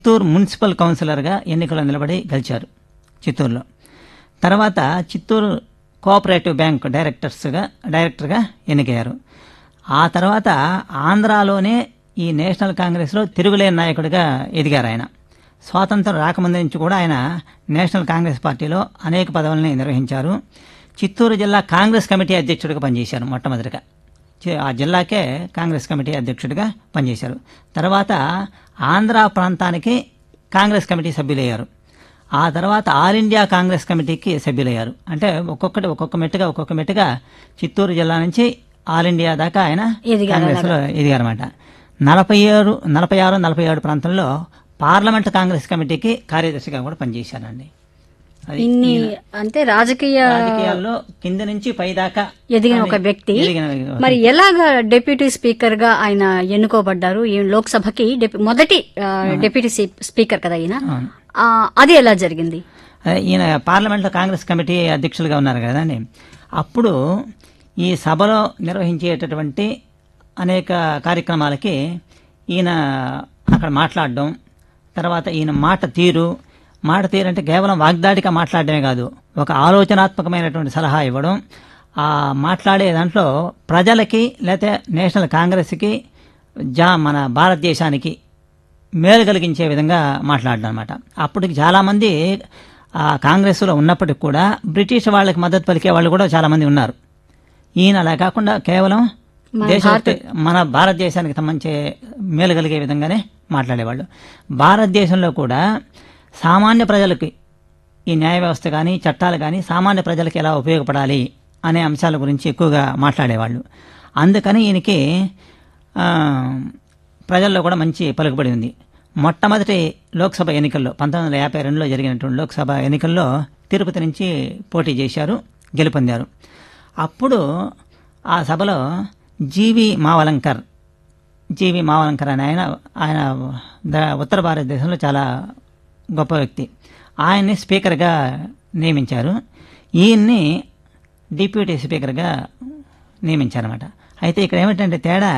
Chittoor municipal కౌన్సిలర్గా ఎన్నికల్లో నిలబడి గెలిచారు చిత్తూరులో తర్వాత చిత్తూరు కోఆపరేటివ్ బ్యాంక్ డైరెక్టర్స్గా డైరెక్టర్గా ఎన్నికయ్యారు ఆ తర్వాత ఆంధ్రాలోనే ఈ నేషనల్ కాంగ్రెస్లో తిరుగులేని నాయకుడిగా ఎదిగారు ఆయన స్వాతంత్రం రాకముందు నుంచి కూడా ఆయన నేషనల్ కాంగ్రెస్ పార్టీలో అనేక పదవుల్ని నిర్వహించారు చిత్తూరు జిల్లా కాంగ్రెస్ కమిటీ అధ్యక్షుడిగా పనిచేశారు మొట్టమొదటిగా చి- ఆ జిల్లాకే కాంగ్రెస్ కమిటీ అధ్యక్షుడిగా పనిచేశారు తర్వాత ఆంధ్ర ప్రాంతానికి కాంగ్రెస్ కమిటీ సభ్యులయ్యారు ఆ తర్వాత ఆల్ ఇండియా కాంగ్రెస్ కమిటీకి సభ్యులయ్యారు అంటే ఒక్కొక్కటి ఒక్కొక్క మెట్టుగా ఒక్కొక్క మెట్టుగా చిత్తూరు జిల్లా నుంచి ఆల్ ఇండియా దాకా ఆయన ఎదిగారు కాంగ్రెస్లో ఎదిగారన్నమాట నలభై ఏడు నలభై ఆరు నలభై ఏడు ప్రాంతంలో పార్లమెంట్ కాంగ్రెస్ కమిటీకి కార్యదర్శిగా కూడా పనిచేశారండి అది ఇన్ని అంటే రాజకీయ రాజకీయాల్లో కింద నుంచి పై దాకా ఎదిగిన ఒక వ్యక్తి ఎదిగిన మరి ఎలాగా డిప్యూటీ స్పీకర్ గా ఆయన ఎన్నుకోబడ్డారు ఈ లోక్సభకి డెప్యూ- మొదటి ఆ, డిప్యూటీ సీ- స్పీకర్ కదా ఆయన అవును. ఆ, అది ఎలా జరిగింది అదే ఈయన పార్లమెంట్లో కాంగ్రెస్ కమిటీ అధ్యక్షులుగా ఉన్నారు కదండి అప్పుడు ఈ సభలో నిర్వహించేటటువంటి అనేక కార్యక్రమాలకి ఈయన అక్కడ మాట్లాడడం తర్వాత ఈయన మాట తీరు మాట తీరు అంటే కేవలం వాగ్దాటిగా మాట్లాడడమే కాదు ఒక ఆలోచనాత్మకమైనటువంటి సలహా ఇవ్వడం ఆ మాట్లాడే దాంట్లో ప్రజలకి లేకపోతే నేషనల్ కాంగ్రెస్కి జా మన భారతదేశానికి మేలు కలిగించే విధంగా మాట్లాడడం అనమాట అప్పటికి చాలామంది ఆ కాంగ్రెస్లో ఉన్నప్పటికి కూడా బ్రిటిష్ వాళ్ళకి మద్దతు పలికే వాళ్ళు కూడా చాలామంది ఉన్నారు ఈయన అలా కాకుండా కేవలం దేశ మన భారతదేశానికి సంబంధించే మేలు కలిగే విధంగానే మాట్లాడేవాళ్ళు భారతదేశంలో కూడా సామాన్య ప్రజలకి ఈ న్యాయ వ్యవస్థ కానీ చట్టాలు కానీ సామాన్య ప్రజలకు ఎలా ఉపయోగపడాలి అనే అంశాల గురించి ఎక్కువగా మాట్లాడేవాళ్ళు అందుకని ఈయనకి ఆ, ప్రజల్లో కూడా మంచి పలుకుబడి ఉంది మొట్టమొదటి లోక్సభ ఎన్నికల్లో పంతొమ్మిది వందల యాభై రెండులో జరిగినటువంటి లోక్సభ ఎన్నికల్లో తిరుపతి నుంచి పోటీ చేశారు గెలుపొందారు అప్పుడు ఆ సభలో జీవి మావలంకర్ జీవి మావలంకర్ అనే ఆయన ఆయన ద- ఉత్తర భారతదేశంలో చాలా గొప్ప వ్యక్తి ఆయన్ని స్పీకర్గా నియమించారు ఈయన్ని డిప్యూటీ స్పీకర్గా నియమించారన్నమాట అయితే ఇక్కడ ఏమిటంటే తేడా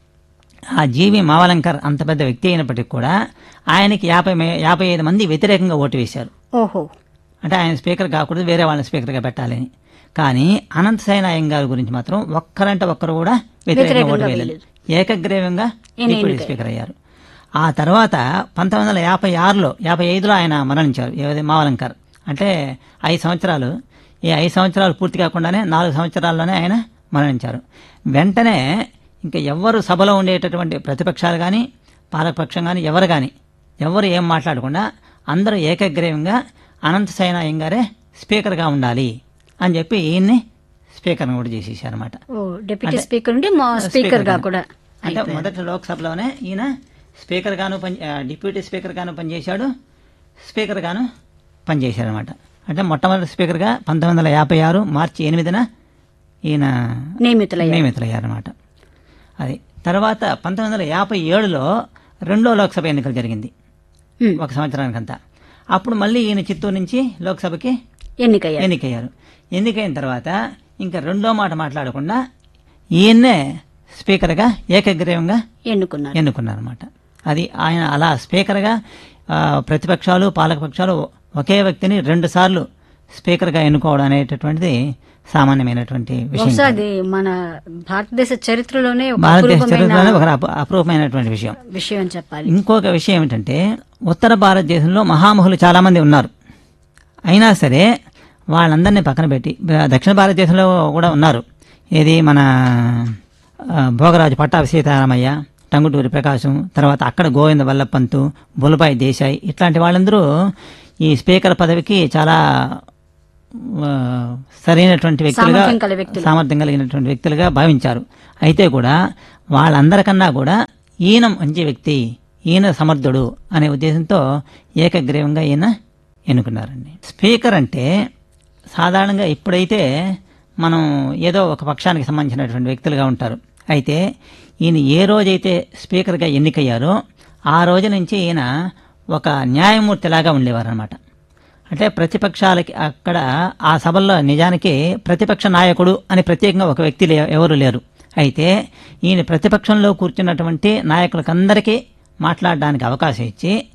ఆ జీవి మావలంకర్ అంత పెద్ద వ్యక్తి అయినప్పటికీ కూడా ఆయనకి యాభై మే- యాభై ఐదు మంది వ్యతిరేకంగా ఓటు వేశారు ఓహో అంటే ఆయన స్పీకర్ కాకూడదు వేరే వాళ్ళని స్పీకర్గా పెట్టాలని కానీ అనంత సైన్ అయ్యంగార్ గురించి మాత్రం ఒక్కరంటే ఒక్కరు కూడా వ్యతిరేకంగా ఓటు వేయలేదు ఏకగ్రీవంగా డిప్యూటీ స్పీకర్ అయ్యారు ఆ తర్వాత పంతొమ్మిది వందల యాభై ఆరులో యాభై ఐదులో ఆయన మరణించారు ఏది మావలంకర్ అంటే ఐదు సంవత్సరాలు ఈ ఐదు సంవత్సరాలు పూర్తి కాకుండానే నాలుగు సంవత్సరాల్లోనే ఆయన మరణించారు వెంటనే ఇంకా ఎవ్వరు సభలో ఉండేటటువంటి ప్రతిపక్షాలు కానీ పాలకపక్షం కానీ ఎవరు కానీ ఎవరు ఏం మాట్లాడకుండా అందరూ ఏకగ్రీవంగా అనంత సైనా అయ్యంగారే స్పీకర్గా ఉండాలి అని చెప్పి ఈయన్ని స్పీకర్ని కూడా చేసేసారన్నమాట ఓ డిప్యూటీ స్పీకర్ నుండి మా స్పీకర్ గా కూడా అంటే మొదటి లోక్సభలోనే ఈయన స్పీకర్ గాను పని ఆ, డిప్యూటీ స్పీకర్ గాను పనిచేశాడు స్పీకర్ గాను పనిచేశాడు అనమాట అంటే మొట్టమొదటి స్పీకర్గా పంతొమ్మిది వందల యాభై ఆరు మార్చి ఎనిమిదిన ఈయన నియమితులయ్యారు నియమితులయ్యారన్నమాట అది తర్వాత పంతొమ్మిది వందల యాభై ఏడులో రెండో లోక్సభ ఎన్నికలు జరిగింది హ్మ్. ఒక సంవత్సరానికంతా అప్పుడు మళ్ళీ ఈయన చిత్తూరు నుంచి లోక్సభకి ఎన్నికయ్యారు ఎన్నికయ్యారు ఎన్నికైన తర్వాత ఇంకా రెండో మాట మాట్లాడకుండా ఈయన్నే స్పీకర్గా ఏకగ్రీవంగా ఎన్నుకున్నారు ఎన్నుకున్నారన్నమాట అది ఆయన అలా స్పీకర్గా ఆ, ప్రతిపక్షాలు పాలకపక్షాలు ఒకే వ్యక్తిని రెండు సార్లు స్పీకర్గా ఎన్నుకోవడం అనేటటువంటిది సామాన్యమైనటువంటి విషయం బహుశా అది మన భారతదేశ చరిత్రలోనే ఒక భారతదేశ అపూర్వమైన చరిత్రలోనే ఒక అప- అపరూపమైనటువంటి విషయం విషయం అని చెప్పాలి ఇంకొక విషయం ఏమిటంటే ఉత్తర భారతదేశంలో మహామహులు చాలా మంది ఉన్నారు అయినా సరే వాళ్ళందరినీ పక్కన పెట్టి బ- దక్షిణ భారతదేశంలో కూడా ఉన్నారు ఏది మన ఆ, భోగరాజు పట్టాభి సీతారామయ్య టంగుటూరి ప్రకాశం తర్వాత అక్కడ గోవింద వల్లభపంతు బులబాయి దేశాయ్ ఇట్లాంటి వాళ్ళందరూ ఈ స్పీకర్ పదవికి చాలా ఆ, సరైనటువంటి వ్యక్తులుగా సామర్థ్యం కల వ్యక్తులు. సామర్థ్యం కలిగినటువంటి వ్యక్తులుగా భావించారు అయితే కూడా వాళ్ళందరికన్నా కూడా ఈయన మంచి వ్యక్తి ఈయన సమర్థుడు అనే ఉద్దేశంతో ఏకగ్రీవంగా ఈయన ఎన్నుకున్నారండి స్పీకర్ అంటే సాధారణంగా ఇప్పుడైతే మనం ఏదో ఒక పక్షానికి సంబంధించినటువంటి వ్యక్తులుగా ఉంటారు అయితే ఈయన ఏ రోజైతే స్పీకర్గా ఎన్నికయ్యారో ఆ రోజు నుంచి ఈయన ఒక న్యాయమూర్తిలాగా ఉండేవారు అనమాట అంటే ప్రతిపక్షాలకి అక్కడ ఆ సభల్లో నిజానికి ప్రతిపక్ష నాయకుడు అని ప్రత్యేకంగా ఒక వ్యక్తి లే- ఎవరు లేరు అయితే ఈయన ప్రతిపక్షంలో కూర్చున్నటువంటి నాయకులకందరికీ మాట్లాడడానికి అవకాశం ఇచ్చి